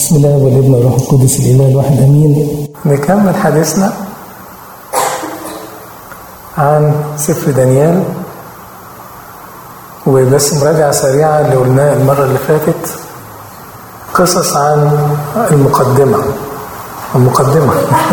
بسم الله والابن والروح القدس الاله الواحد امين نكمل حديثنا عن سفر دانيال وبس مراجعة سريعة اللي قلناه المرة اللي فاتت قصص عن المقدمة المقدمة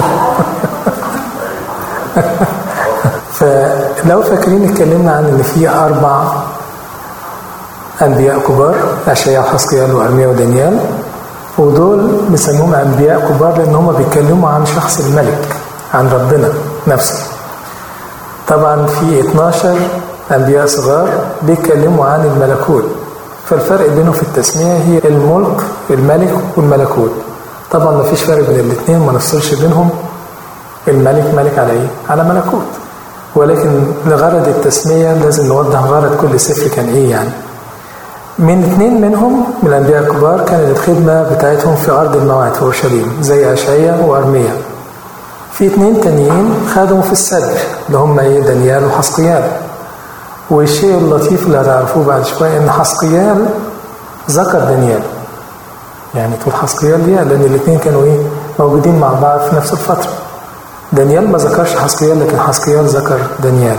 فلو فاكرين اتكلمنا عن ان في اربع انبياء كبار اشعياء وحسقيال وارميا ودانيال ودول بنسميهم انبياء كبار لان هم بيتكلموا عن شخص الملك عن ربنا نفسه طبعا في 12 انبياء صغار بيتكلموا عن الملكوت فالفرق بينهم في التسميه هي الملك الملك والملكوت طبعا ما فيش فرق بين الاثنين ما نفصلش بينهم الملك ملك على ايه على ملكوت ولكن لغرض التسميه لازم نوضح غرض كل سفر كان ايه يعني من اثنين منهم من الانبياء الكبار كانت الخدمه بتاعتهم في ارض الموعد في اورشليم زي اشعيا وارميا في اثنين تانيين خدموا في السد اللي هم ايه دانيال وحسقيال والشيء اللطيف اللي هتعرفوه بعد شويه ان حسقيال ذكر دانيال يعني تقول حسقيال ليه لان الاثنين كانوا ايه موجودين مع بعض في نفس الفتره دانيال ما ذكرش حسقيال لكن حسقيال ذكر دانيال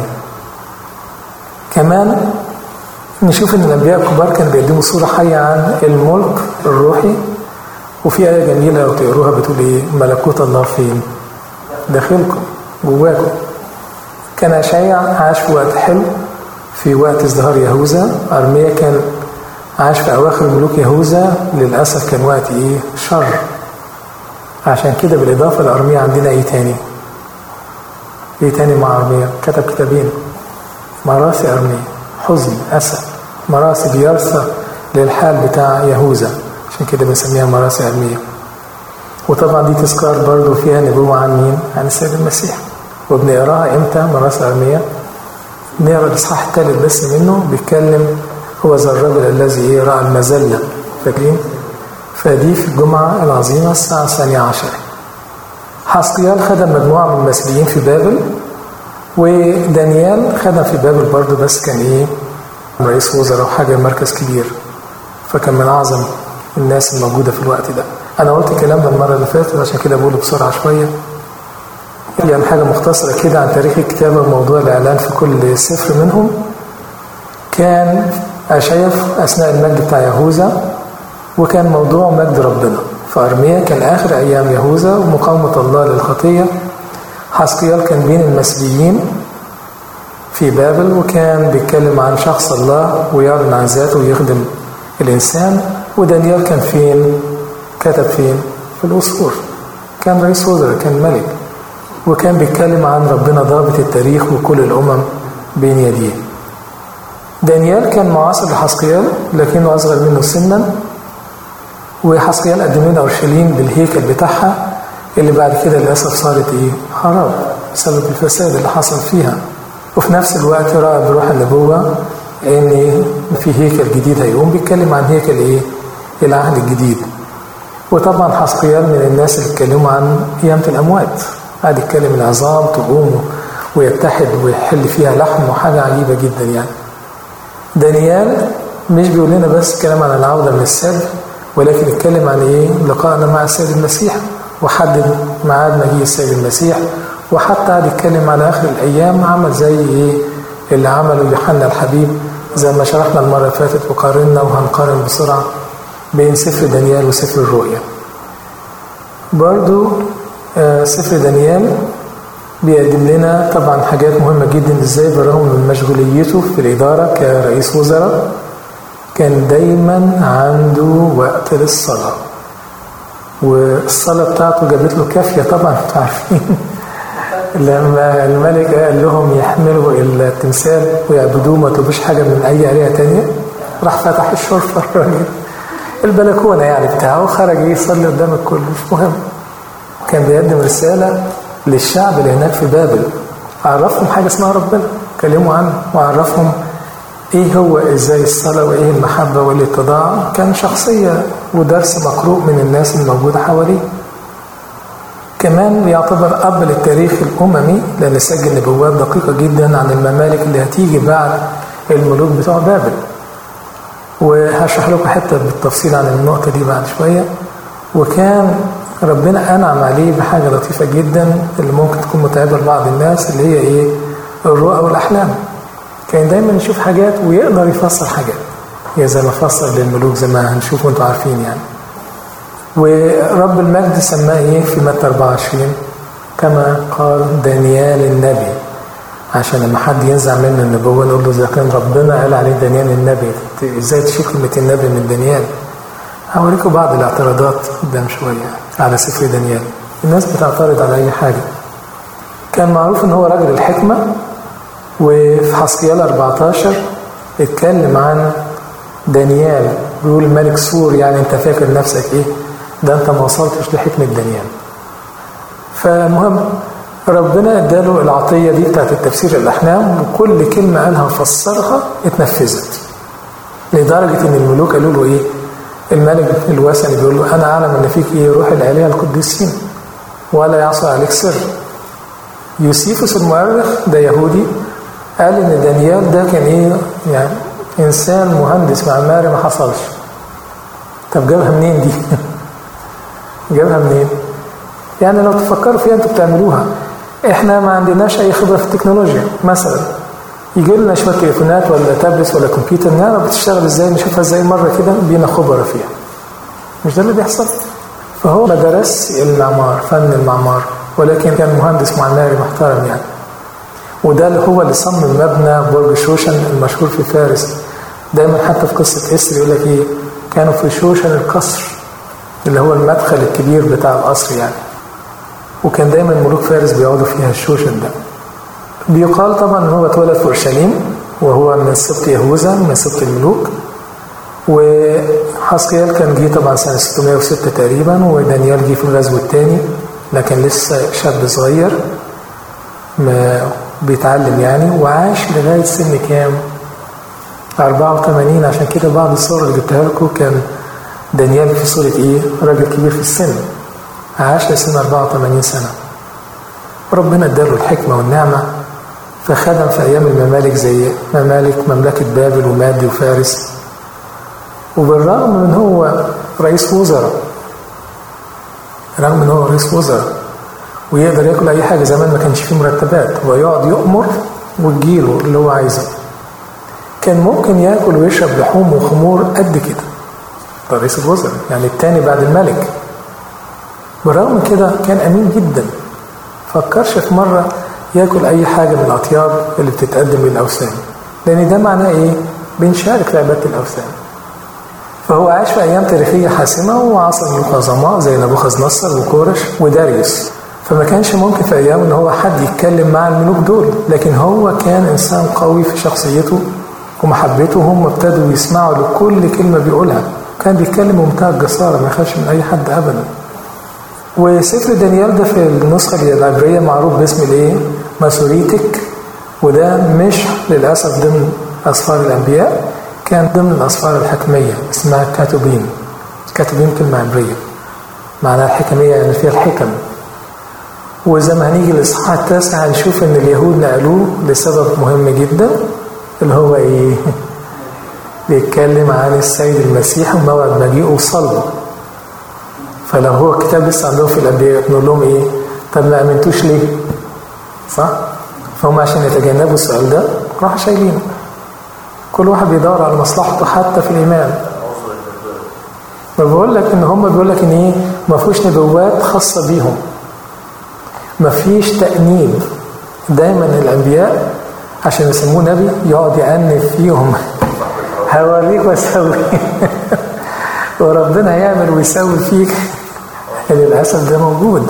كمان نشوف ان الانبياء الكبار كانوا بيقدموا صوره حيه عن الملك الروحي وفي ايه جميله لو تقروها بتقول ايه ملكوت الله فين داخلكم جواكم كان اشعيا عاش في وقت حلو في وقت ازدهار يهوذا ارميا كان عاش في اواخر ملوك يهوذا للاسف كان وقت ايه شر عشان كده بالاضافه لارميا عندنا ايه تاني ايه تاني مع ارميا كتب كتابين مراسي ارميا حزن اسى مراسي بيرثى للحال بتاع يهوذا عشان كده بنسميها مراسي ارميا وطبعا دي تذكار برضو فيها نبوة عن مين؟ عن السيد المسيح وبنقراها امتى مراسي ارميا نقرا الاصحاح الثالث بس منه بيتكلم هو ذا الرجل الذي ايه راى المذله فاكرين؟ فدي في الجمعه العظيمه الساعه الثانيه عشر حسقيال خدم مجموعه من المسيحيين في بابل ودانيال خدم في بابل برضه بس كان ايه رئيس وزراء وحاجه مركز كبير فكان من اعظم الناس الموجوده في الوقت ده انا قلت الكلام ده المره اللي فاتت عشان كده بقوله بسرعه شويه يعني حاجه مختصره كده عن تاريخ الكتابه وموضوع الاعلان في كل سفر منهم كان اشعيا اثناء المجد بتاع يهوذا وكان موضوع مجد ربنا فارميا كان اخر ايام يهوذا ومقاومه الله للخطيه حسقيال كان بين المسبيين في بابل وكان بيتكلم عن شخص الله ويعلن عن ذاته ويخدم الإنسان ودانيال كان فين؟ كتب فين؟ في الأسطور كان رئيس وزراء كان ملك وكان بيتكلم عن ربنا ضابط التاريخ وكل الأمم بين يديه دانيال كان معاصر لحسقيال لكنه أصغر منه سنا وحسقيال قدم لنا أورشليم بالهيكل بتاعها اللي بعد كده للأسف صارت إيه؟ خراب بسبب الفساد اللي حصل فيها وفي نفس الوقت رأى بروح النبوة إن في هيكل جديد هيقوم بيتكلم عن هيكل إيه؟ العهد الجديد وطبعا حسقيال من الناس اللي اتكلموا عن قيامة الأموات قاعد يتكلم العظام تقوم ويتحد ويحل فيها لحم وحاجة عجيبة جدا يعني دانيال مش بيقول لنا بس كلام عن العودة من السجن ولكن اتكلم عن ايه لقائنا مع السيد المسيح وحدد ميعاد مجيء السيد المسيح وحتى قعد يتكلم على اخر الايام عمل زي ايه اللي عمله يوحنا الحبيب زي ما شرحنا المره اللي فاتت وقارنا وهنقارن بسرعه بين سفر دانيال وسفر الرؤيا. برضو آه سفر دانيال بيقدم لنا طبعا حاجات مهمه جدا ازاي بالرغم من مشغوليته في الاداره كرئيس وزراء كان دايما عنده وقت للصلاه. والصلاه بتاعته جابت له كافيه طبعا انتوا عارفين لما الملك قال لهم يحملوا التمثال ويعبدوه ما تبوش حاجه من اي آلهة تانية راح فتح الشرفة الراجل البلكونة يعني بتاعه خرج يصلي قدام الكل مش مهم كان بيقدم رسالة للشعب اللي هناك في بابل عرفهم حاجة اسمها ربنا كلموا عنه وعرفهم ايه هو ازاي الصلاة وايه المحبة والاتضاع كان شخصية ودرس مقروء من الناس الموجودة حواليه كمان يعتبر أب للتاريخ الأممي لأن سجل نبوات دقيقة جدا عن الممالك اللي هتيجي بعد الملوك بتوع بابل وهشرح لكم حتة بالتفصيل عن النقطة دي بعد شوية وكان ربنا أنعم عليه بحاجة لطيفة جدا اللي ممكن تكون متعبة لبعض الناس اللي هي إيه الرؤى والأحلام كان دايما يشوف حاجات ويقدر يفسر حاجات هي زي ما فسر للملوك زي ما هنشوف وانتوا عارفين يعني ورب المجد سماه ايه في متى 24 كما قال دانيال النبي عشان لما حد ينزع منه النبوه نقول له اذا كان ربنا قال عليه دانيال النبي ازاي تشيل كلمه النبي من دانيال هوريكم بعض الاعتراضات قدام شويه على سفر دانيال الناس بتعترض على اي حاجه كان معروف ان هو راجل الحكمه وفي حسقيال 14 اتكلم عن دانيال بيقول الملك سور يعني انت فاكر نفسك ايه ده انت ما وصلتش لحكمة دانيال فالمهم ربنا اداله العطية دي بتاعت التفسير الأحلام وكل كلمة قالها وفسرها اتنفذت لدرجة إن الملوك قالوا له إيه الملك الوثني بيقول له أنا أعلم إن فيك إيه روح الآلهة القديسين ولا يعصى عليك سر يوسيفوس المؤرخ ده يهودي قال إن دانيال ده كان إيه يعني إنسان مهندس معماري ما حصلش طب جابها منين دي؟ جابها منين؟ يعني لو تفكروا فيها انتوا بتعملوها احنا ما عندناش اي خبره في التكنولوجيا مثلا يجي لنا شويه تليفونات ولا تابلت ولا كمبيوتر نعرف بتشتغل ازاي نشوفها ازاي مره كده بينا خبره فيها مش ده اللي بيحصل فهو ما درس المعمار فن المعمار ولكن كان مهندس معماري محترم يعني وده اللي هو اللي صمم مبنى برج شوشن المشهور في فارس دايما حتى في قصه اسر يقول لك ايه كانوا في شوشن القصر اللي هو المدخل الكبير بتاع القصر يعني وكان دايما ملوك فارس بيقعدوا فيها الشوشن ده بيقال طبعا ان هو اتولد في اورشليم وهو من سبط يهوذا من سبط الملوك وحسقيال كان جه طبعا سنه 606 تقريبا ودانيال جه في الغزو الثاني لكن لسه شاب صغير ما بيتعلم يعني وعاش لغايه سن كام؟ 84 عشان كده بعض الصور اللي جبتها لكم كان دانيال في صورة إيه؟ راجل كبير في السن عاش لسن 84 سنة ربنا اداله الحكمة والنعمة فخدم في أيام الممالك زي ممالك مملكة بابل ومادي وفارس وبالرغم من هو رئيس وزراء رغم ان هو رئيس وزراء ويقدر ياكل اي حاجه زمان ما كانش فيه مرتبات هو يقعد يؤمر وتجيله اللي هو عايزه كان ممكن ياكل ويشرب لحوم وخمور قد كده ده رئيس الوزراء يعني التاني بعد الملك بالرغم كده كان امين جدا فكرش في مره ياكل اي حاجه من الاطياب اللي بتتقدم للاوثان لان ده معناه ايه بنشارك في عباده الاوثان فهو عاش في ايام تاريخيه حاسمه وعصر ملوك عظماء زي نبوخذ نصر وكورش وداريوس فما كانش ممكن في ايام ان هو حد يتكلم مع الملوك دول لكن هو كان انسان قوي في شخصيته ومحبته هم ابتدوا يسمعوا لكل كلمه بيقولها كان بيتكلم بمنتهى الجساره ما يخافش من اي حد ابدا وسفر دانيال ده في النسخه العبريه معروف باسم الايه؟ ماسوريتك وده مش للاسف ضمن اسفار الانبياء كان ضمن الاسفار الحكميه اسمها كاتوبين كاتوبين كلمه عبريه معناها الحكميه يعني فيها الحكم وزي ما هنيجي الاصحاح التاسع هنشوف ان اليهود نقلوه لسبب مهم جدا اللي هو ايه؟ بيتكلم عن السيد المسيح وموعد مجيئه وصلبه فلو هو الكتاب لسه عندهم في الانبياء نقول لهم ايه؟ طب ما امنتوش ليه؟ صح؟ فهم عشان يتجنبوا السؤال ده راحوا شايلينه كل واحد بيدور على مصلحته حتى في الايمان ما بقول لك ان هم بيقول لك ان ايه ما فيهوش نبوات خاصه بيهم ما فيش تأنيب دايما الانبياء عشان يسموه نبي يقعد يأنب فيهم هوريك واسوي وربنا هيعمل ويسوي فيك للاسف ده موجود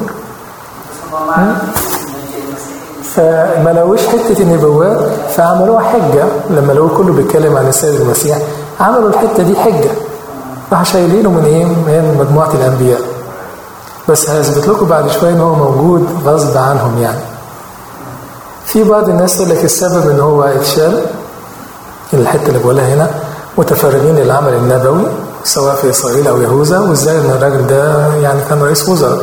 فما لقوش حته النبوات فعملوها حجه لما لقوا كله بيتكلم عن السيد المسيح عملوا الحته دي حجه راح شايلينه من ايه؟ من مجموعه الانبياء بس هثبت لكم بعد شويه ان هو موجود غصب عنهم يعني في بعض الناس يقول لك السبب ان هو اتشال الحته اللي بقولها هنا متفرغين للعمل النبوي سواء في اسرائيل او يهوذا وازاي ان الراجل ده يعني كان رئيس وزراء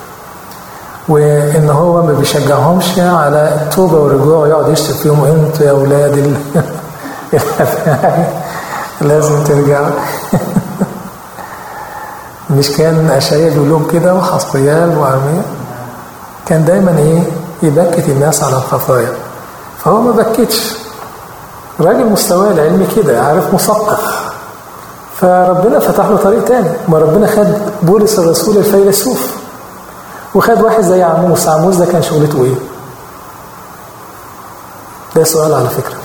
وان هو ما بيشجعهمش على التوبه والرجوع ويقعد يشتم فيهم انتوا يا اولاد ال... لازم ترجعوا مش كان أشعيا بيقول لهم كده وحسقيال وأرميا كان دايما إيه يبكت الناس على الخطايا فهو ما بكتش راجل مستواه العلمي كده عارف مثقف فربنا فتح له طريق تاني ما ربنا خد بولس الرسول الفيلسوف وخد واحد زي عموس عموس ده كان شغلته ايه ده سؤال على فكرة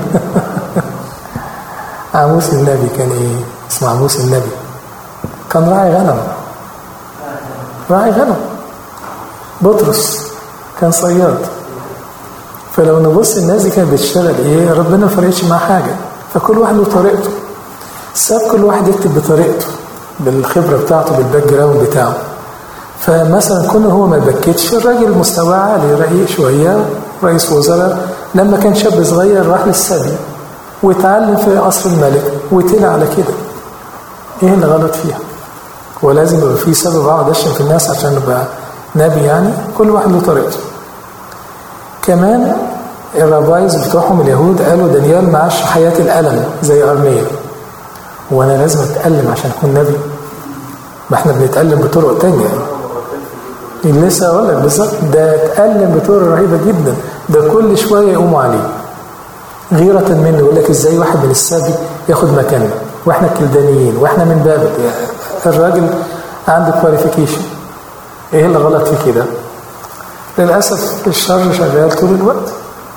عموس النبي كان ايه اسمه عموس النبي كان راعي غنم راعي غنم بطرس كان صياد فلو نبص الناس دي كانت بتشتغل ايه ربنا ما فرقش معاه حاجه فكل واحد له طريقته ساب كل واحد يكتب بطريقته بالخبره بتاعته بالباك جراوند بتاعه فمثلا كون هو ما بكتش الراجل مستواه عالي رقيق شويه رئيس وزراء لما كان شاب صغير راح للسبي واتعلم في قصر الملك وطلع على كده ايه اللي غلط فيها هو لازم يبقى في سبب اقعد اشتم في الناس عشان ابقى نبي يعني كل واحد له طريقته كمان الرابايز بتوعهم اليهود قالوا دانيال معاش حياة الألم زي أرميا وأنا لازم أتألم عشان أكون نبي ما احنا بنتألم بطرق تانية يعني لسه أقول لك بالظبط ده اتألم بطرق رهيبة جدا ده كل شوية يقوموا عليه غيرة منه يقول لك ازاي واحد من السبي ياخد مكاننا واحنا كلدانيين واحنا من بابل الراجل عنده كواليفيكيشن ايه اللي غلط في كده؟ للأسف الشر شغال طول الوقت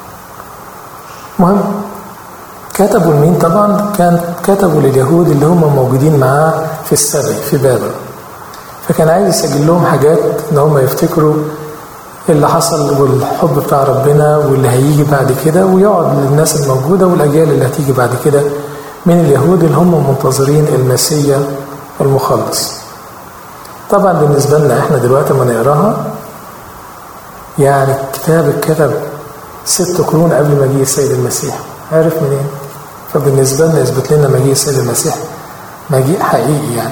مهم كتبوا لمين طبعا كان كتبوا لليهود اللي هم موجودين معاه في السبي في بابل فكان عايز يسجل لهم حاجات ان هم يفتكروا اللي حصل والحب بتاع ربنا واللي هيجي بعد كده ويقعد للناس الموجوده والاجيال اللي هتيجي بعد كده من اليهود اللي هم منتظرين المسيا المخلص طبعا بالنسبه لنا احنا دلوقتي لما نقراها يعني الكتاب اتكتب ست قرون قبل مجيء السيد المسيح عارف منين فبالنسبة لنا يثبت لنا مجيء السيد المسيح مجيء حقيقي يعني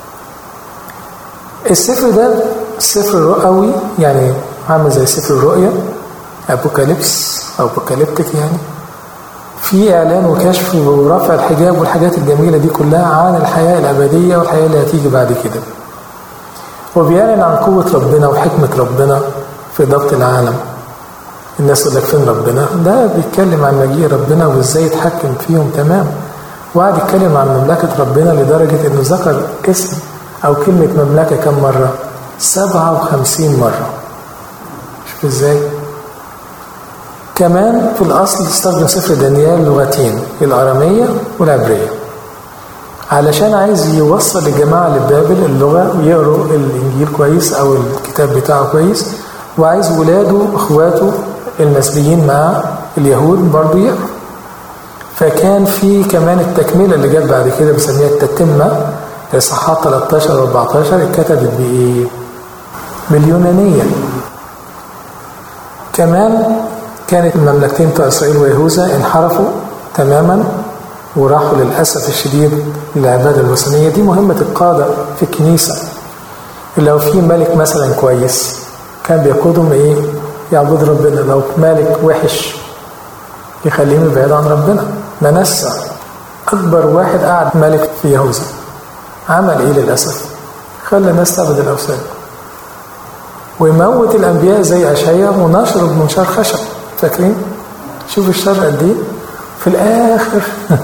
السفر ده سفر رؤوي يعني عامل زي سفر الرؤيا ابوكاليبس او ابوكاليبتيك يعني في اعلان وكشف ورفع الحجاب والحاجات الجميله دي كلها عن الحياه الابديه والحياه اللي هتيجي بعد كده وبيعلن عن قوه ربنا وحكمه ربنا في ضبط العالم الناس يقول لك فين ربنا ده بيتكلم عن مجيء ربنا وازاي يتحكم فيهم تمام وقعد يتكلم عن مملكة ربنا لدرجة انه ذكر اسم او كلمة مملكة كم مرة 57 مرة شوف ازاي كمان في الاصل استخدم سفر دانيال لغتين الارامية والعبرية علشان عايز يوصل الجماعة لبابل اللغة ويقروا الانجيل كويس او الكتاب بتاعه كويس وعايز ولاده اخواته المسبيين مع اليهود برضه يقروا فكان في كمان التكملة اللي جت بعد كده بنسميها التتمة اصحاحات 13 و 14 اتكتبت بايه؟ باليونانية كمان كانت المملكتين بتوع اسرائيل ويهوذا انحرفوا تماما وراحوا للاسف الشديد للعباده الوثنيه دي مهمه القاده في الكنيسه لو في ملك مثلا كويس كان بيقودهم ايه يعبد ربنا لو مالك وحش يخليهم يبعد عن ربنا منسى اكبر واحد قعد ملك في يهوذا عمل ايه للاسف خلى الناس تعبد الاوثان ويموت الانبياء زي اشعياء ونشر بمنشار خشب فاكرين شوف الشر قد ايه في الاخر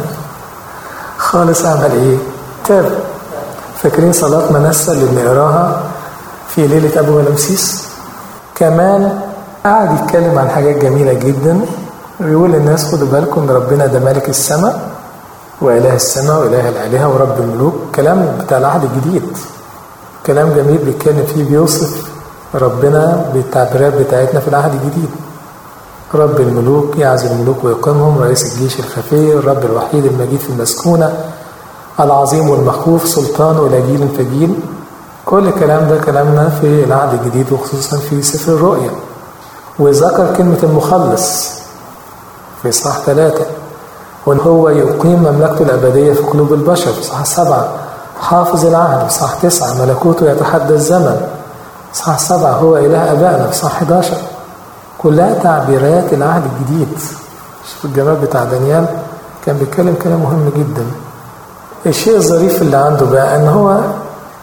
خالص عمل ايه تاب فاكرين صلاه منسى اللي بنقراها في ليله ابو غلمسيس كمان قعد يتكلم عن حاجات جميلة جدا ويقول للناس خدوا بالكم ان ربنا ده ملك السماء وإله السماء وإله الآلهة ورب الملوك كلام بتاع العهد الجديد كلام جميل بيتكلم فيه بيوصف ربنا بالتعبيرات بتاعتنا في العهد الجديد رب الملوك يعزل الملوك ويقيمهم رئيس الجيش الخفي الرب الوحيد المجيد في المسكونة العظيم والمخوف سلطانه إلى جيل فجيل كل الكلام ده كلامنا في العهد الجديد وخصوصا في سفر الرؤيا وذكر كلمة المخلص في صح ثلاثة وان هو يقيم مملكته الأبدية في قلوب البشر في صح سبعة حافظ العهد في صح تسعة ملكوته يتحدى الزمن صح سبعة هو إله أبائنا في صح 11 كلها تعبيرات العهد الجديد شوف الجمال بتاع دانيال كان بيتكلم كلام مهم جدا الشيء الظريف اللي عنده بقى ان هو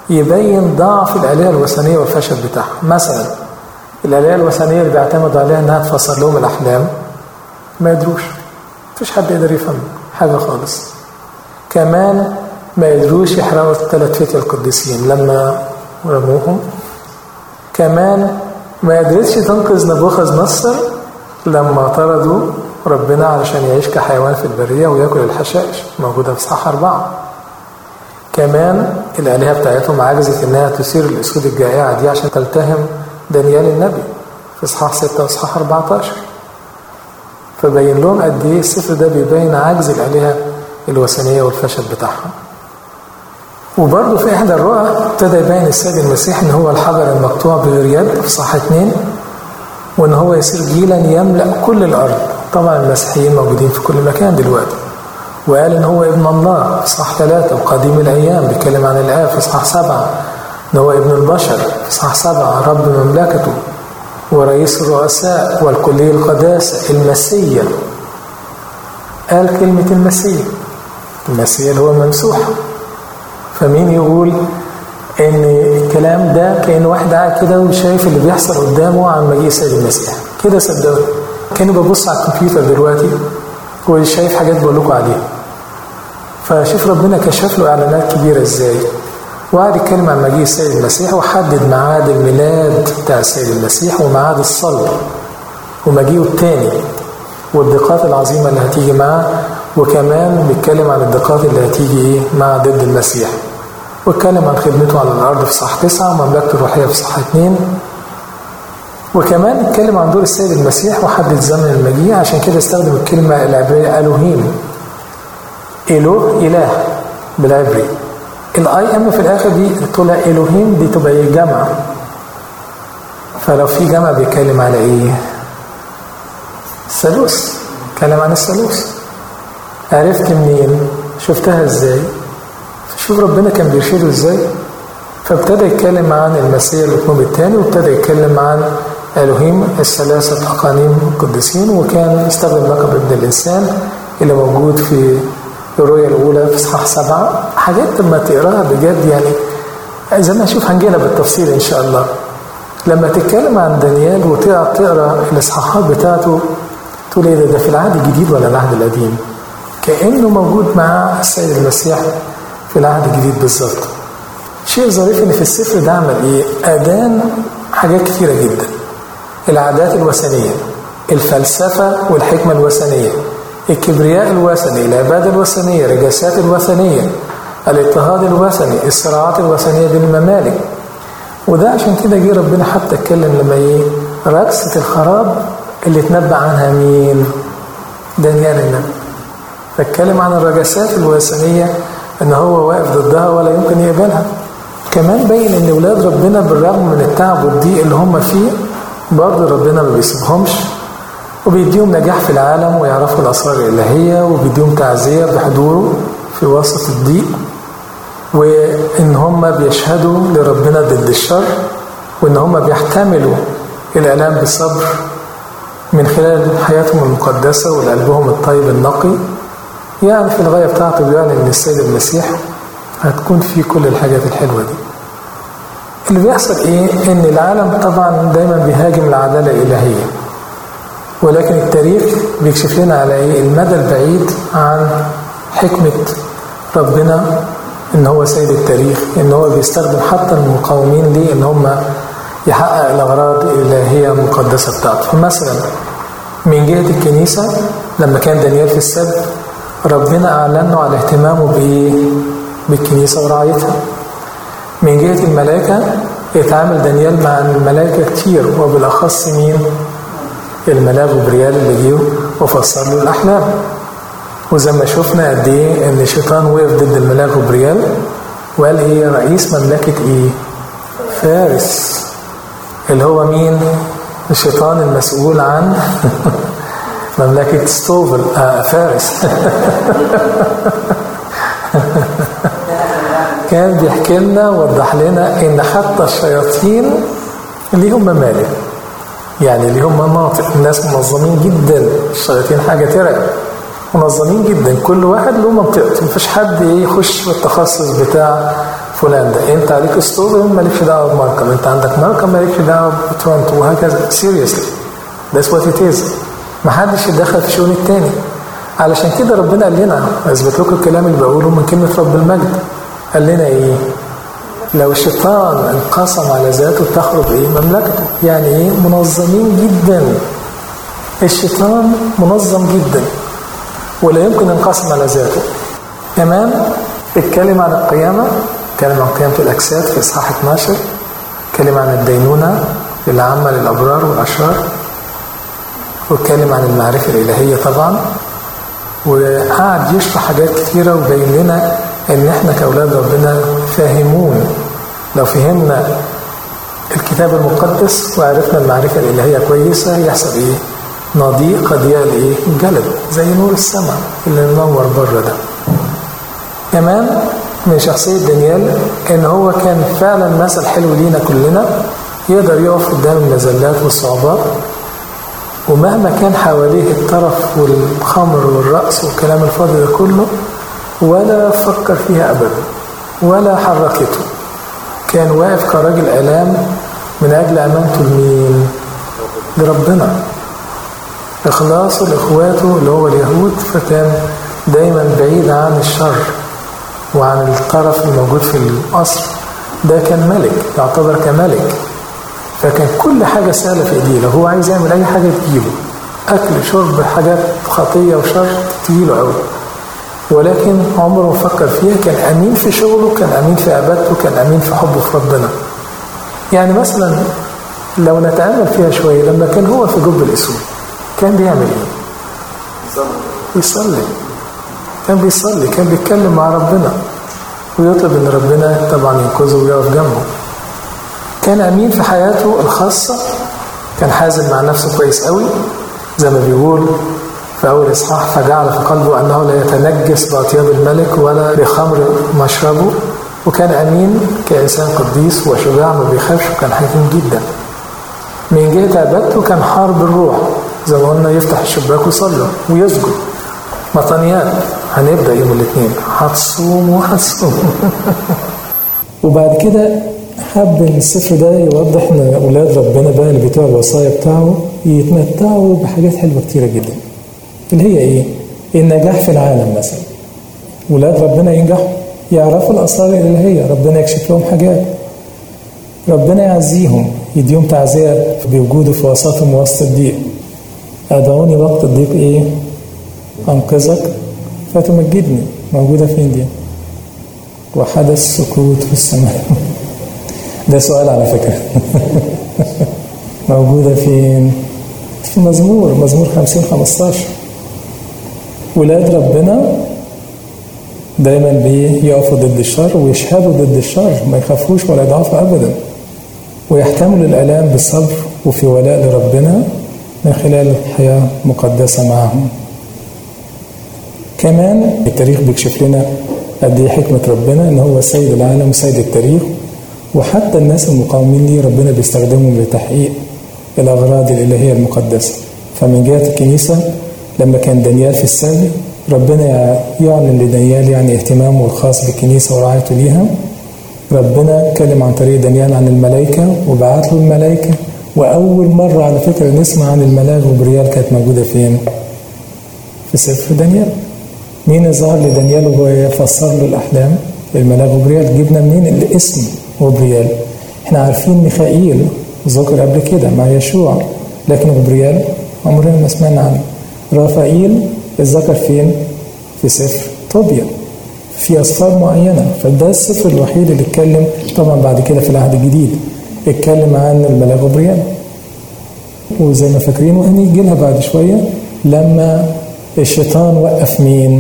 يبين ضعف الآلهة الوثنية والفشل بتاعها مثلا الآلهة الوثنية اللي بيعتمدوا عليها إنها تفسر لهم الأحلام ما يدروش مفيش حد يقدر يفهم حاجة خالص كمان ما يدروش يحرقوا الثلاث فتية القديسين لما رموهم كمان ما قدرتش تنقذ نبوخذ نصر لما طردوا ربنا علشان يعيش كحيوان في البرية وياكل الحشائش موجودة في صح أربعة كمان الآلهة بتاعتهم عجزت إنها تثير الأسود الجائعة دي عشان تلتهم دانيال النبي في إصحاح 6 وإصحاح 14 فبين لهم قد إيه السفر ده بيبين عجز الآلهة الوثنية والفشل بتاعها وبرضه في إحدى الرؤى ابتدى يبين السيد المسيح إن هو الحجر المقطوع بغير يد في صح اتنين وإن هو يصير جيلا يملأ كل الأرض طبعا المسيحيين موجودين في كل مكان دلوقتي وقال إن هو ابن الله في صح ثلاثة وقديم الأيام بيتكلم عن الآب في صح سبعة إن هو ابن البشر في صح سبعة رب مملكته ورئيس الرؤساء والكلية القداسة المسيا قال كلمة المسيا المسيا اللي هو الممسوح فمين يقول ان الكلام ده كان واحد قاعد كده وشايف اللي بيحصل قدامه عن مجيء السيد المسيح كده صدقوا كانوا ببص على الكمبيوتر دلوقتي وشايف حاجات بقول لكم عليها فشوف ربنا كشف له اعلانات كبيره ازاي وقعد يتكلم عن مجيء السيد المسيح وحدد ميعاد الميلاد بتاع السيد المسيح وميعاد الصلب ومجيئه الثاني والدقات العظيمه اللي هتيجي معاه وكمان بيتكلم عن الدقات اللي هتيجي ايه مع ضد المسيح واتكلم عن خدمته على الارض في صح تسعة ومملكته الروحيه في صح اتنين وكمان اتكلم عن دور السيد المسيح وحدد زمن المجيء عشان كده استخدم الكلمه العبريه الوهيم اله اله بالعبري الاي ام في الاخر دي تقول الوهيم دي تبقى ايه جمع فلو في جمع بيتكلم على ايه الثالوث اتكلم عن الثالوث عرفت منين شفتها ازاي شوف ربنا كان بيرشده ازاي فابتدى يتكلم عن المسيح الاقنوم الثاني وابتدى يتكلم عن الوهيم الثلاثه اقانيم القديسين وكان استخدم لقب ابن الانسان اللي موجود في الرؤيا الاولى في اصحاح سبعه حاجات لما تقراها بجد يعني زي ما نشوف هنجينا بالتفصيل ان شاء الله لما تتكلم عن دانيال وتقعد تقرا الاصحاحات بتاعته تقول ايه ده, ده في العهد الجديد ولا العهد القديم؟ كانه موجود مع السيد المسيح في العهد الجديد بالظبط. شيء ظريف ان في السفر ده عمل ايه؟ ادان حاجات كثيره جدا. العادات الوثنيه، الفلسفه والحكمه الوثنيه، الكبرياء الوثني، العباده الوثنيه، الرجاسات الوثنيه، الاضطهاد الوثني، الصراعات الوثنيه بين الممالك. وده عشان كده جه ربنا حتى اتكلم لما ايه؟ رقصه الخراب اللي اتنبأ عنها مين؟ دانيال النبي. فاتكلم عن الرجسات الوثنيه ان هو واقف ضدها ولا يمكن يقبلها. كمان بين ان ولاد ربنا بالرغم من التعب والضيق اللي هم فيه برضه ربنا ما بيسيبهمش وبيديهم نجاح في العالم ويعرفوا الاسرار الالهيه وبيديهم تعزيه بحضوره في وسط الضيق وان هم بيشهدوا لربنا ضد الشر وان هم بيحتملوا الالام بصبر من خلال حياتهم المقدسة ولقلبهم الطيب النقي يعني في الغاية بتاعته بيعني إن السيد المسيح هتكون فيه كل الحاجات الحلوة دي اللي بيحصل إيه؟ إن العالم طبعا دايما بيهاجم العدالة الإلهية ولكن التاريخ بيكشف لنا على إيه؟ المدى البعيد عن حكمة ربنا إن هو سيد التاريخ إن هو بيستخدم حتى المقاومين ليه إن هم يحقق الأغراض الإلهية المقدسة بتاعته فمثلا من جهة الكنيسة لما كان دانيال في السبت ربنا أعلن له على اهتمامه بإيه؟ بالكنيسة ورعايتها من جهة الملائكة يتعامل دانيال مع الملائكة كتير وبالأخص مين؟ الملاك جبريال اللي جه وفسر له الأحلام وزي ما شفنا قد إيه إن الشيطان وقف ضد الملاك جبريال وقال إيه رئيس مملكة إيه؟ فارس اللي هو مين؟ الشيطان المسؤول عن مملكة ستوفل آه فارس كان بيحكي لنا ووضح لنا ان حتى الشياطين ليهم ممالك يعني ليهم مناطق الناس منظمين جدا الشياطين حاجة ترعب منظمين جدا كل واحد له منطقته مفيش حد يخش في التخصص بتاع فلان ده انت عليك ستوفن مالكش دعوه بماركم انت عندك ماركم مالكش دعوه بتورنتو وهكذا سيريسلي ذاتس وات ات از محدش يتدخل في شؤون التاني علشان كده ربنا قال لنا اثبت لكم الكلام اللي بقوله من كلمه رب المجد قال لنا ايه لو الشيطان انقسم على ذاته تخرج ايه مملكته يعني ايه منظمين جدا الشيطان منظم جدا ولا يمكن ينقسم على ذاته كمان اتكلم عن القيامة اتكلم عن قيامة الأجساد في إصحاح 12 اتكلم عن الدينونة العامة للأبرار والأشرار واتكلم عن المعرفة الإلهية طبعا وقعد يشرح حاجات كتيرة وبين لنا إن إحنا كأولاد ربنا فاهمون لو فهمنا الكتاب المقدس وعرفنا المعرفة الإلهية كويسة يحصل إيه؟ نضيء قضية الإيه؟ الجلد زي نور السماء اللي منور بره ده كمان من شخصية دانيال إن هو كان فعلا مثل حلو لينا كلنا يقدر يقف قدام المزلات والصعوبات ومهما كان حواليه الطرف والخمر والرأس والكلام الفاضي ده كله ولا فكر فيها أبدا ولا حركته كان واقف كراجل آلام من أجل أمانته لمين؟ لربنا إخلاصه لإخواته اللي هو اليهود فكان دايما بعيد عن الشر وعن الطرف الموجود في القصر ده كان ملك يعتبر كملك فكان كل حاجة سهلة في ايديه لو هو عايز يعمل أي حاجة تجيله أكل شرب حاجات خطية وشر تجيله قوي ولكن عمره ما فكر فيها كان أمين في شغله كان أمين في عبادته كان أمين في حبه في ربنا يعني مثلا لو نتأمل فيها شوية لما كان هو في جب الأسود كان بيعمل إيه؟ يصلي كان بيصلي كان بيتكلم مع ربنا ويطلب ان ربنا طبعا ينقذه ويقف جنبه كان امين في حياته الخاصه كان حازم مع نفسه كويس قوي زي ما بيقول في اول اصحاح فجعل في قلبه انه لا يتنجس باطياب الملك ولا بخمر مشربه وكان امين كانسان قديس وشجاع ما بيخافش وكان حكيم جدا من جهه عبادته كان حارب الروح زي ما قلنا يفتح الشباك ويصلي ويسجد مطنيات هنبدا يوم الاثنين هتصوم وهتصوم وبعد كده حب ان السفر ده يوضح ان اولاد ربنا بقى اللي بتوع الوصايا بتاعه يتمتعوا بحاجات حلوه كتيره جدا اللي هي ايه؟ النجاح في العالم مثلا ولاد ربنا ينجحوا يعرفوا الاسرار الالهيه ربنا يكشف لهم حاجات ربنا يعزيهم يديهم تعزيه بوجوده في وسطهم وسط الضيق ادعوني وقت الضيق ايه؟ أنقذك فتمجدني موجودة فين دي وحدث سكوت في السماء ده سؤال على فكرة موجودة فين في مزمور مزمور خمسين خمستاشر ولاد ربنا دايما بيقفوا ضد الشر ويشهدوا ضد الشر ما يخافوش ولا يضعفوا أبدا ويحتملوا الآلام بالصبر وفي ولاء لربنا من خلال حياة مقدسة معهم كمان التاريخ بيكشف لنا قد ايه حكمة ربنا ان هو سيد العالم وسيد التاريخ وحتى الناس المقاومين ليه ربنا بيستخدمهم لتحقيق الأغراض الإلهية المقدسة فمن جهة الكنيسة لما كان دانيال في السبي ربنا يعلن لدانيال يعني اهتمامه الخاص بالكنيسة ورعايته ليها ربنا اتكلم عن طريق دانيال عن الملائكة وبعت له الملائكة وأول مرة على فكرة نسمع عن الملاك وبريال كانت موجودة فين؟ في سفر دانيال مين اللي ظهر لدانيال وهو يفسر له الأحلام؟ الملاك جبريل جبنا منين الاسم جبريل احنا عارفين ميخائيل ذكر قبل كده مع يشوع لكن جبريل عمرنا ما سمعنا عنه رافائيل اتذكر فين؟ في سفر طوبيا في أسفار معينة فده السفر الوحيد اللي اتكلم طبعا بعد كده في العهد الجديد اتكلم عن الملاك جبريل وزي ما فاكرين وهنيجي لها بعد شوية لما الشيطان وقف مين؟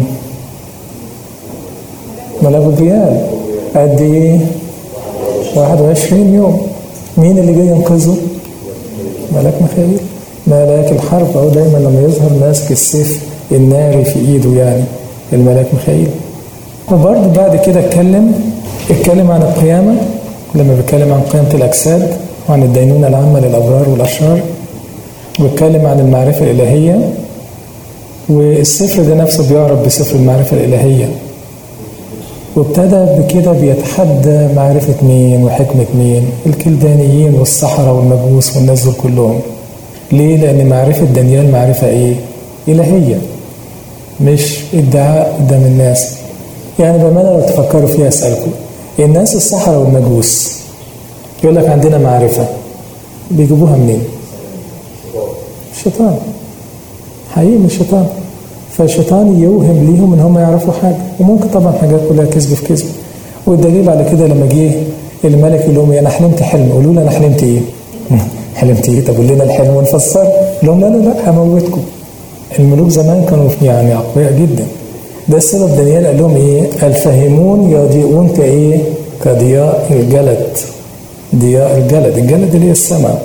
ملاك جبريل قد ايه؟ 21 يوم مين اللي جاي ينقذه؟ ملاك ميخائيل ملاك الحرب اهو دايما لما يظهر ماسك السيف الناري في ايده يعني الملاك ميخائيل وبرضه بعد كده اتكلم اتكلم عن القيامه لما بيتكلم عن قيامه الاجساد وعن الدينونه العامه للابرار والاشرار واتكلم عن المعرفه الالهيه والسفر ده نفسه بيعرف بسفر المعرفه الالهيه وابتدى بكده بيتحدى معرفة مين وحكمة مين الكلدانيين والسحرة والمجوس والناس دول كلهم ليه؟ لأن معرفة دانيال معرفة إيه؟ إلهية مش ادعاء قدام الناس يعني بأمانة لو تفكروا فيها أسألكم الناس السحرة والمجوس يقول لك عندنا معرفة بيجيبوها منين؟ الشيطان حقيقي من الشيطان فالشيطان يوهم ليهم ان هم يعرفوا حاجه وممكن طبعا حاجات كلها كذب في كذب والدليل على كده لما جه الملك يقول لهم انا حلمت حلم قولوا له انا حلمت ايه؟ حلمت ايه؟ طب قول لنا الحلم ونفسر لهم لا لا لا هموتكم الملوك زمان كانوا يعني اقوياء جدا ده السبب دانيال قال لهم ايه؟ الفاهمون يضيئون كايه؟ كضياء الجلد ضياء الجلد الجلد اللي هي السماء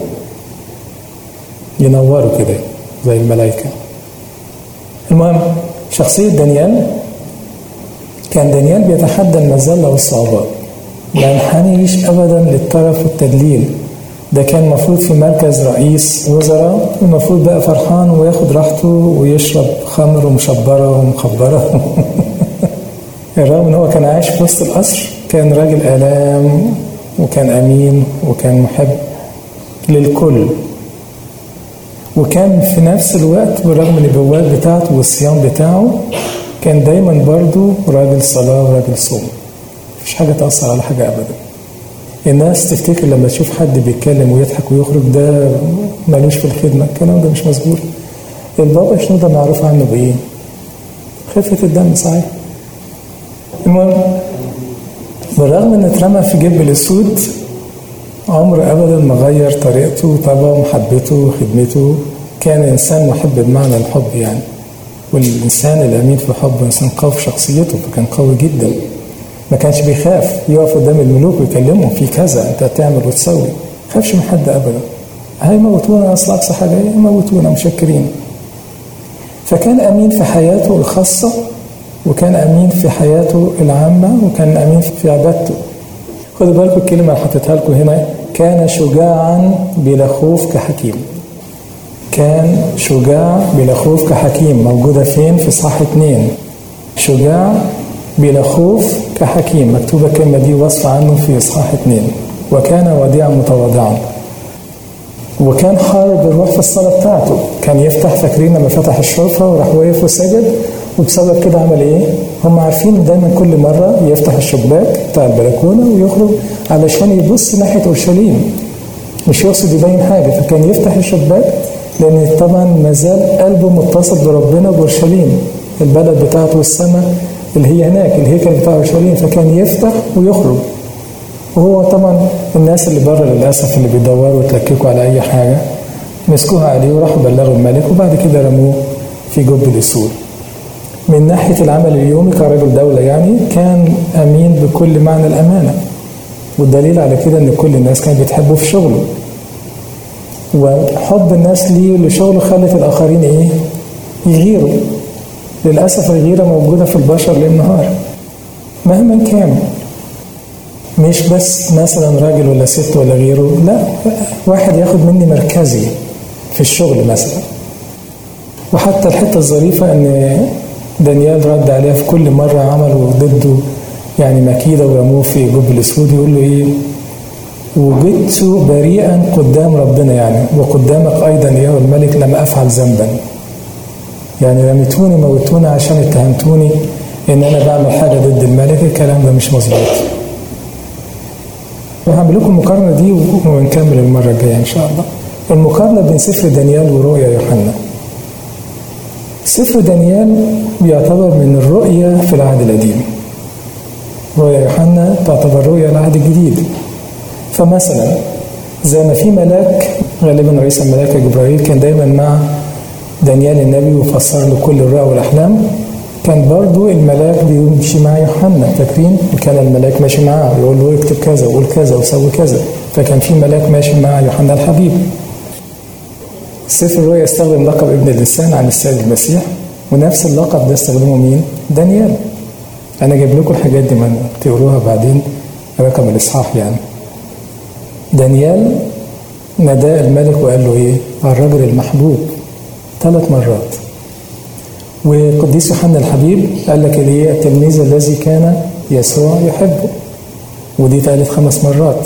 ينوروا كده زي الملائكة المهم شخصية دانيال كان دانيال بيتحدى المذلة والصعوبات ما ينحنيش أبدا للطرف والتدليل ده كان المفروض في مركز رئيس وزراء المفروض بقى فرحان وياخد راحته ويشرب خمر ومشبرة ومخبرة الرغم ان هو كان عايش في وسط القصر كان راجل آلام وكان أمين وكان محب للكل وكان في نفس الوقت بالرغم من النبوات بتاعته والصيام بتاعه كان دايما برضه راجل صلاة وراجل صوم مفيش حاجة تأثر على حاجة أبدا الناس تفتكر لما تشوف حد بيتكلم ويضحك ويخرج ده ملوش في الخدمة الكلام ده مش مظبوط البابا شنو ده معروف عنه بإيه؟ خفة الدم صحيح المهم بالرغم ان اترمى في جب الاسود عمر ابدا ما غير طريقته وطبعه ومحبته وخدمته كان انسان محب بمعنى الحب يعني والانسان الامين في الحب انسان قوي في شخصيته فكان قوي جدا ما كانش بيخاف يقف قدام الملوك ويكلمهم في كذا انت هتعمل وتسوي ما خافش من حد ابدا هيموتونا اصل اقصى حاجه يموتونا مشكرين فكان امين في حياته الخاصه وكان امين في حياته العامه وكان امين في عبادته خدوا بالكم الكلمه اللي حطيتها لكم هنا كان شجاعا بلا خوف كحكيم كان شجاع بلا خوف كحكيم موجودة فين في صح اتنين شجاع بلا خوف كحكيم مكتوبة الكلمة دي وصف عنه في إصحاح اتنين وكان وديعا متواضعا وكان حارب الروح في الصلاة بتاعته كان يفتح فاكرين لما فتح الشرفة وراح واقف وسجد وبسبب كده عمل ايه؟ هم عارفين دايما كل مرة يفتح الشباك بتاع البلكونة ويخرج علشان يبص ناحية أورشليم مش يقصد يبين حاجة فكان يفتح الشباك لأن طبعا ما زال قلبه متصل بربنا بأورشليم البلد بتاعته والسماء اللي هي هناك الهيكل بتاع أورشليم فكان يفتح ويخرج وهو طبعا الناس اللي بره للأسف اللي بيدوروا ويتلككوا على أي حاجة مسكوها عليه وراحوا بلغوا الملك وبعد كده رموه في جب الأسود من ناحية العمل اليومي كرجل دولة يعني كان أمين بكل معنى الأمانة والدليل على كده إن كل الناس كانت بتحبه في شغله وحب الناس ليه لشغله خلت الآخرين إيه؟ يغيروا للأسف الغيرة موجودة في البشر ليل نهار مهما كان مش بس مثلا راجل ولا ست ولا غيره لا واحد ياخد مني مركزي في الشغل مثلا وحتى الحته الظريفه ان دانيال رد عليها في كل مره عملوا ضده يعني مكيده ورموه في جب الاسود يقول له ايه وجدت بريئا قدام ربنا يعني وقدامك ايضا يا الملك لم افعل ذنبا يعني رميتوني موتوني عشان اتهمتوني ان انا بعمل حاجه ضد الملك الكلام ده مش مظبوط وهعمل لكم المقارنة دي ونكمل المرة الجاية إن شاء الله. المقارنة بين سفر دانيال ورؤيا يوحنا. سفر دانيال بيعتبر من الرؤيا في العهد القديم. رؤيا يوحنا تعتبر رؤيا العهد الجديد. فمثلا زي ما في ملاك غالبا رئيس الملائكة جبرائيل كان دايما مع دانيال النبي وفسر له كل الرؤى والأحلام كان برضو الملاك بيمشي مع يوحنا فاكرين كان الملاك ماشي معاه يقول له اكتب كذا وقول كذا وسوي كذا فكان في ملاك ماشي مع يوحنا الحبيب سفر الرؤيا استخدم لقب ابن الانسان عن السيد المسيح ونفس اللقب ده استخدمه مين؟ دانيال انا جايب لكم الحاجات دي من تقروها بعدين رقم الاصحاح يعني دانيال ناداه الملك وقال له ايه؟ الرجل المحبوب ثلاث مرات وقديس يوحنا الحبيب قال لك الايه التلميذ الذي كان يسوع يحبه ودي اتقالت خمس مرات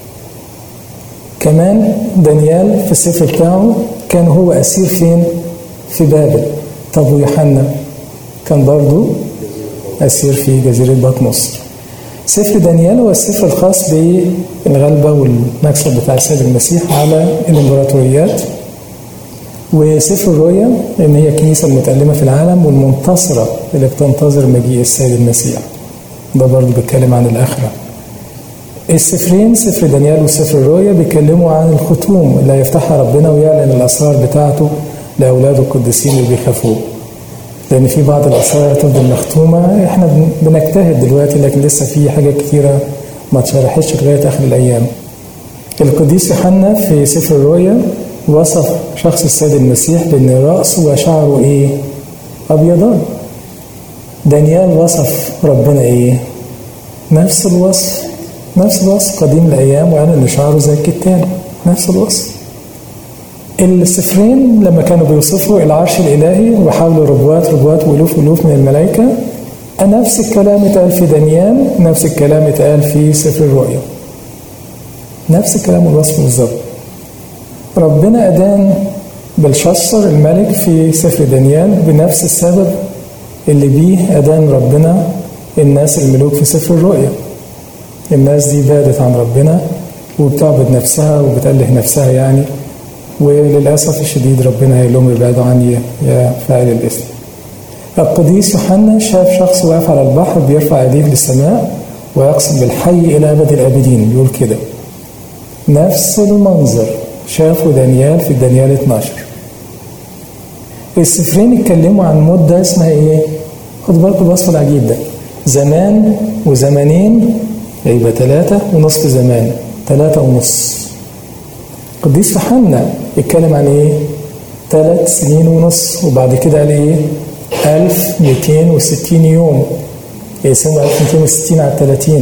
كمان دانيال في السفر بتاعه كان هو أسير فين؟ في بابل طب ويوحنا كان برضه أسير في جزيرة بطمس سفر دانيال هو السفر الخاص بالغلبة والمكسب بتاع السيد المسيح على الإمبراطوريات وسفر الرؤيا إن هي الكنيسة المتألمة في العالم والمنتصرة اللي بتنتظر مجيء السيد المسيح ده برضه بيتكلم عن الآخرة السفرين سفر دانيال وسفر الرؤيا بيتكلموا عن الختوم اللي هيفتحها ربنا ويعلن الأسرار بتاعته لأولاده القديسين اللي بيخافوه لأن في بعض الأسرار تفضل مختومة إحنا بنجتهد دلوقتي لكن لسه في حاجات كتيرة ما اتشرحتش لغاية آخر الأيام القديس يوحنا في سفر الرؤيا وصف شخص السيد المسيح بأن رأسه وشعره إيه؟ أبيضان دانيال وصف ربنا إيه؟ نفس الوصف نفس الوصف قديم الأيام وقال إن شعره زي الكتان نفس الوصف السفرين لما كانوا بيوصفوا العرش الإلهي وحوله ربوات ربوات وألوف ألوف من الملائكة نفس الكلام اتقال في دانيال نفس الكلام اتقال في سفر الرؤيا نفس الكلام والوصف بالظبط ربنا أدان بلشصر الملك في سفر دانيال بنفس السبب اللي بيه أدان ربنا الناس الملوك في سفر الرؤيا الناس دي بعدت عن ربنا وبتعبد نفسها وبتأله نفسها يعني وللأسف الشديد ربنا هيقول لهم ابعدوا عني يا فاعل الإثم القديس يوحنا شاف شخص واقف على البحر بيرفع ايديه للسماء ويقسم بالحي إلى أبد الآبدين بيقول كده نفس المنظر شافه دانيال في دانيال 12 السفرين اتكلموا عن مدة اسمها ايه؟ خد بالكم الوصف العجيب ده زمان وزمانين يبقى ثلاثة ونصف زمان ثلاثة ونص قديس يوحنا اتكلم عن ايه؟ ثلاث سنين ونص وبعد كده قال ايه؟ 1260 يوم يقسموا 1260 على 30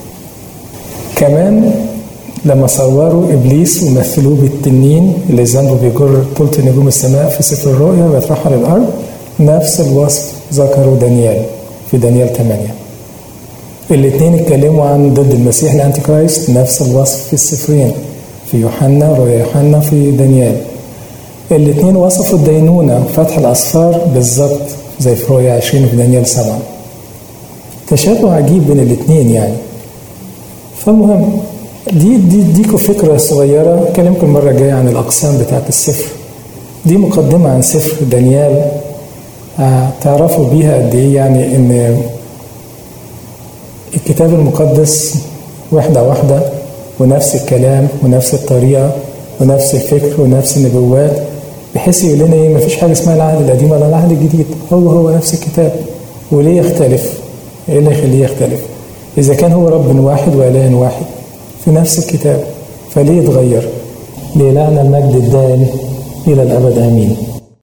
كمان لما صوروا ابليس ومثلوه بالتنين اللي ذنبه بيجر طولة نجوم السماء في سفر الرؤيا ويطرحها للارض نفس الوصف ذكره دانيال في دانيال 8 الاثنين اتكلموا عن ضد المسيح الانتي كرايست نفس الوصف في السفرين في يوحنا رؤيا يوحنا في دانيال الاثنين وصفوا الدينونة فتح الأسفار بالظبط زي في رؤيا 20 في دانيال 7 تشابه عجيب بين الاثنين يعني فالمهم دي دي ديكوا فكرة صغيرة أكلمكم المرة الجاية عن الأقسام بتاعت السفر دي مقدمة عن سفر دانيال آه تعرفوا بيها قد إيه يعني إن الكتاب المقدس وحدة واحدة ونفس الكلام ونفس الطريقة ونفس الفكر ونفس النبوات بحيث يقول لنا ايه مفيش حاجة اسمها العهد القديم ولا العهد الجديد هو هو نفس الكتاب وليه يختلف؟ ايه اللي يخليه يختلف؟ إذا كان هو رب واحد وإله واحد في نفس الكتاب فليه يتغير؟ لإلهنا المجد الدائم إلى الأبد آمين